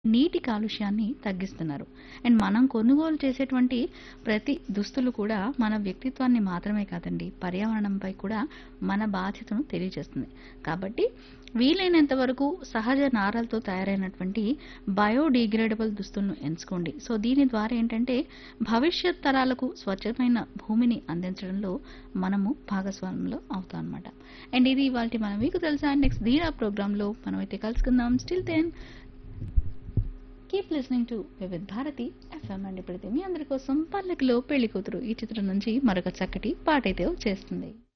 నీటి కాలుష్యాన్ని తగ్గిస్తున్నారు. అండ్ మనం కొనుగోలు చేసేటువంటి ప్రతి దుస్తులు కూడా మన వ్యక్తిత్వాన్ని మాత్రమే కాదండి, పర్యావరణంపై కూడా మన బాధ్యతను తెలియజేస్తుంది. కాబట్టి వీలైనంత వరకు సహజ నారలతో తయారైనటువంటి బయోడిగ్రేడబుల్ దుస్తులను ఎంచుకోండి. సో దీని ద్వారా ఏంటంటే భవిష్యత్ తరాలకు స్వచ్ఛమైన భూమిని అందించడంలో మనము భాగస్వాములు అవుతాం అన్నమాట. అండ్ ఇది ఇవాల్టి మన మీకు తెలుసా నెక్స్ట్ ధీరా ప్రోగ్రాంలో మనమైతే కలుసుకుందాం. Still then keep listening to Vividh Bharati FM and ఇప్పుడైతే మీ అందరి కోసం పల్లకిలో పెళ్లి కూతురు ఈ చిత్రం నుంచి మరొక చక్కటి పాటైతే వచ్చేస్తుంది